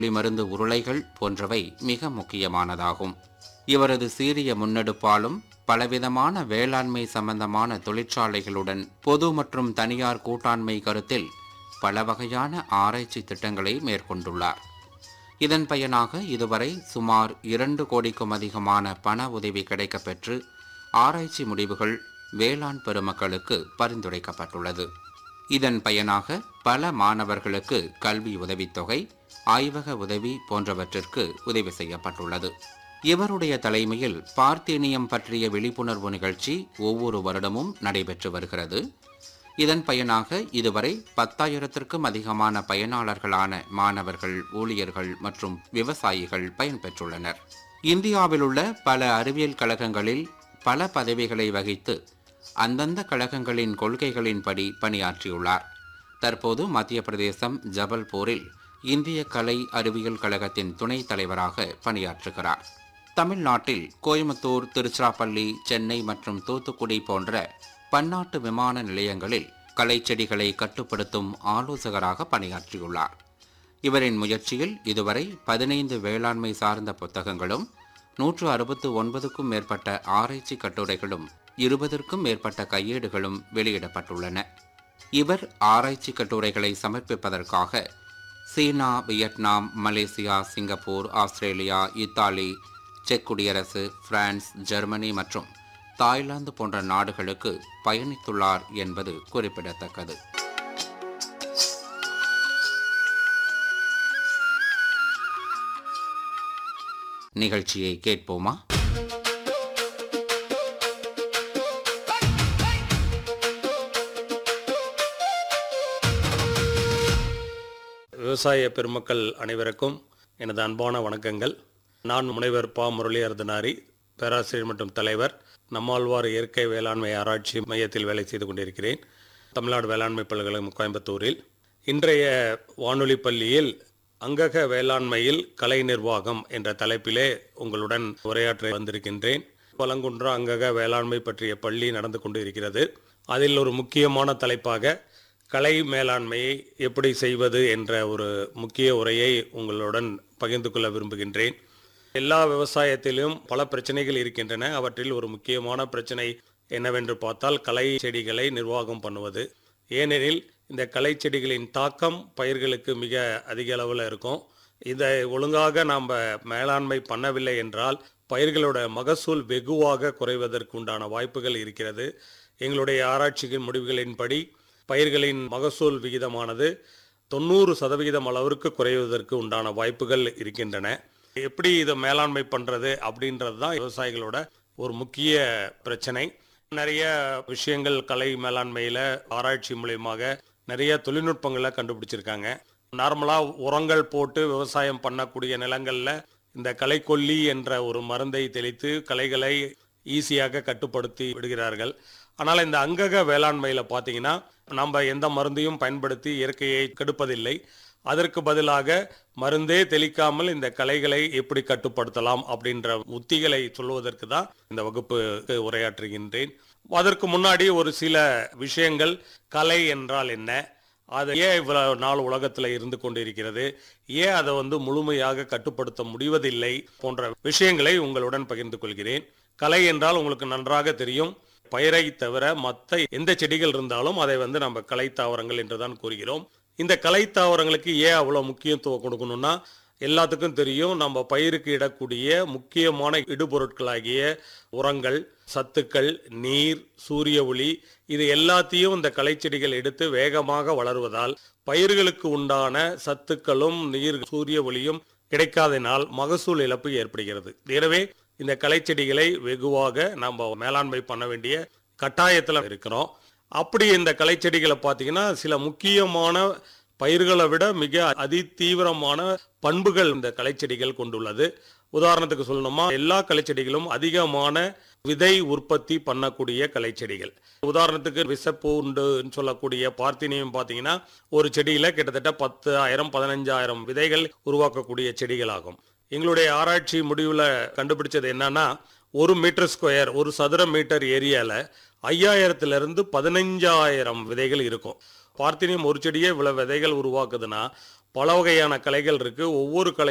மருந்து உருளைகள் போன்றவை மிக முக்கியமானதாகும் இவரது சீரிய முன்னெடுப்பாலும் பலவிதமான வேளாண்மை சம்பந்தமான தொழிற்சாலைகளுடன் பொது மற்றும் தனியார் கூட்டாண்மை கருத்தில் பல வகையான ஆராய்ச்சி திட்டங்களை மேற்கொண்டுள்ளார் இதன் பயனாக இதுவரை சுமார் இரண்டு கோடிக்கும் அதிகமான பண உதவி கிடைக்கப்பெற்று ஆராய்ச்சி முடிவுகள் வேளாண் பெருமக்களுக்கு பரிந்துரைக்கப்பட்டுள்ளது இதன் பயனாக பல மாணவர்களுக்கு கல்வி உதவித்தொகை ஆய்வக உதவி போன்றவற்றிற்கு உதவி செய்யப்பட்டுள்ளது இவருடைய தலைமையில் பார்த்தேனியம் பற்றிய விழிப்புணர்வு நிகழ்ச்சி ஒவ்வொரு வருடமும் நடைபெற்று வருகிறது இதன் பயனாக இதுவரை பத்தாயிரத்திற்கும் அதிகமான பயனாளர்களான மாணவர்கள் ஊழியர்கள் மற்றும் விவசாயிகள் பயன்பெற்றுள்ளனர் இந்தியாவில் உள்ள பல அறிவியல் கழகங்களில் பல பதவிகளை வகித்து அந்தந்த கழகங்களின் கொள்கைகளின்படி பணியாற்றியுள்ளார் தற்போது மத்திய பிரதேசம் ஜபல்பூரில் இந்திய கலை அறிவியல் கழகத்தின் துணைத் தலைவராக பணியாற்றுகிறார் தமிழ்நாட்டில் கோயம்புத்தூர் திருச்சிராப்பள்ளி சென்னை மற்றும் தூத்துக்குடி போன்ற பன்னாட்டு விமான நிலையங்களில் கலைச்செடிகளை கட்டுப்படுத்தும் ஆலோசகராக பணியாற்றியுள்ளார் இவரின் முயற்சியில் இதுவரை பதினைந்து வேளாண்மை சார்ந்த புத்தகங்களும் நூற்று அறுபத்து ஒன்பதுக்கும் மேற்பட்ட ஆராய்ச்சி கட்டுரைகளும் இருபதற்கும் மேற்பட்ட கையேடுகளும் வெளியிடப்பட்டுள்ளன இவர் ஆராய்ச்சி கட்டுரைகளை சமர்ப்பிப்பதற்காக China Vietnam Malaysia Singapore Australia Italy செக் குடியரசு பிரான்ஸ் ஜெர்மனி மற்றும் தாய்லாந்து போன்ற நாடுகளுக்கு பயணித்துள்ளார் என்பது குறிப்பிடத்தக்கது நிகழ்ச்சியை கேட்போமா விவசாய பெருமக்கள் அனைவருக்கும் எனது அன்பான வணக்கங்கள் நான் முனைவர் பா முரளி அர்தனாரி பேராசிரியர் மற்றும் தலைவர் நம்மாழ்வார் இயற்கை வேளாண்மை ஆராய்ச்சி மையத்தில் வேலை செய்து கொண்டிருக்கிறேன் தமிழ்நாடு வேளாண்மை பல்கலைக்கழகம் கோயம்புத்தூரில் இன்றைய வானொலி பள்ளியில் அங்கக வேளாண்மையில் கலை நிர்வாகம் என்ற தலைப்பிலே உங்களுடன் உரையாற்ற வந்திருக்கின்றேன் பலங்குன்றா அங்கக வேளாண்மை பற்றிய பள்ளி நடந்து கொண்டு இருக்கிறது அதில் ஒரு முக்கியமான தலைப்பாக கலை மேலாண்மையை எப்படி செய்வது என்ற ஒரு முக்கிய உரையை உங்களுடன் பகிர்ந்து கொள்ள விரும்புகின்றேன் எல்லா விவசாயத்திலும் பல பிரச்சனைகள் இருக்கின்றன அவற்றில் ஒரு முக்கியமான பிரச்சனை என்னவென்று பார்த்தால் களை செடிகளை நிர்வாகம் பண்ணுவது ஏனெனில் இந்த களை செடிகளின் தாக்கம் பயிர்களுக்கு மிக அதிக அளவில் இருக்கும் இதை ஒழுங்காக நாம் மேலாண்மை பண்ணவில்லை என்றால் பயிர்களோட மகசூல் வெகுவாக குறைவதற்கு உண்டான வாய்ப்புகள் இருக்கிறது எங்களுடைய ஆராய்ச்சியின் முடிவுகளின்படி பயிர்களின் மகசூல் விகிதமானது தொண்ணூறு சதவிகிதம் அளவிற்கு குறைவதற்கு உண்டான வாய்ப்புகள் இருக்கின்றன எப்படி இதை மேலாண்மை பண்ணுறது அப்படின்றது தான் விவசாயிகளோட ஒரு முக்கிய பிரச்சனை நிறைய விஷயங்கள் கலை மேலாண்மையில் ஆராய்ச்சி மூலியமாக நிறைய தொழில்நுட்பங்களை கண்டுபிடிச்சிருக்காங்க நார்மலாக உரங்கள் போட்டு விவசாயம் பண்ணக்கூடிய நிலங்களில் இந்த களைக்கொல்லி என்ற ஒரு மருந்தை தெளித்து களைகளை ஈஸியாக கட்டுப்படுத்தி விடுகிறார்கள் ஆனால் இந்த அங்கக வேளாண்மையில் பார்த்தீங்கன்னா நம்ம எந்த மருந்தையும் பயன்படுத்தி இயற்கையை கெடுப்பதில்லை அதற்கு பதிலாக மருந்தே தெளிக்காமல் இந்த கலைகளை எப்படி கட்டுப்படுத்தலாம் அப்படின்ற உத்திகளை சொல்வதற்கு தான் இந்த வகுப்புக்கு உரையாற்றுகின்றேன் அதற்கு முன்னாடி ஒரு சில விஷயங்கள் கலை என்றால் என்ன அது ஏன் இவ்வளவு நாள் உலகத்தில் இருந்து கொண்டிருக்கிறது ஏன் அதை வந்து முழுமையாக கட்டுப்படுத்த முடிவதில்லை போன்ற விஷயங்களை உங்களுடன் பகிர்ந்து கொள்கிறேன் கலை என்றால் உங்களுக்கு நன்றாக தெரியும் பயிரை தவிர மற்ற எந்த செடிகள் இருந்தாலும் அதை வந்து நம்ம கலை தாவரங்கள் என்று தான் கூறுகிறோம் இந்த கலை தாவரங்களுக்கு ஏன் அவ்வளோ முக்கியத்துவம் கொடுக்கணும்னா எல்லாத்துக்கும் தெரியும் நம்ம பயிருக்கு இடக்கூடிய முக்கியமான இடுபொருட்களாகிய உரங்கள் சத்துக்கள் நீர் சூரிய ஒளி இது எல்லாத்தையும் இந்த களைச்செடிகள் எடுத்து வேகமாக வளருவதால் பயிர்களுக்கு உண்டான சத்துக்களும் நீர் சூரிய ஒளியும் கிடைக்காதனால் மகசூல் இழப்பு ஏற்படுகிறது எனவே இந்த களைச்செடிகளை வெகுவாக நம்ம மேலாண்மை பண்ண வேண்டிய கட்டாயத்தில் இருக்கிறோம் அப்படி இந்த களைச்செடிகளை பார்த்தீங்கன்னா சில முக்கியமான பயிர்களை விட மிக அதிதீவிரமான பண்புகள் இந்த களைச்செடிகள் கொண்டுள்ளது உதாரணத்துக்கு சொல்லணுமா எல்லா களைச்செடிகளும் அதிகமான விதை உற்பத்தி பண்ணக்கூடிய களைச்செடிகள் உதாரணத்துக்கு விசப்பூண்டுன்னு சொல்லக்கூடிய பார்த்தினியம் பார்த்தீங்கன்னா ஒரு செடியில கிட்டத்தட்ட பத்து ஆயிரம் பதினஞ்சாயிரம் விதைகள் உருவாக்கக்கூடிய செடிகளாகும் எங்களுடைய ஆராய்ச்சி முடிவில் கண்டுபிடிச்சது என்னன்னா ஒரு மீட்டர் ஸ்கொயர் ஒரு சதுர மீட்டர் ஏரியால ஐயாயிரத்துல இருந்து பதினஞ்சாயிரம் விதைகள் இருக்கும் பார்த்தினியம் ஒரு செடியே இவ்வளவு விதைகள் உருவாக்குதுன்னா பல வகையான கலைகள் இருக்குது ஒவ்வொரு கலை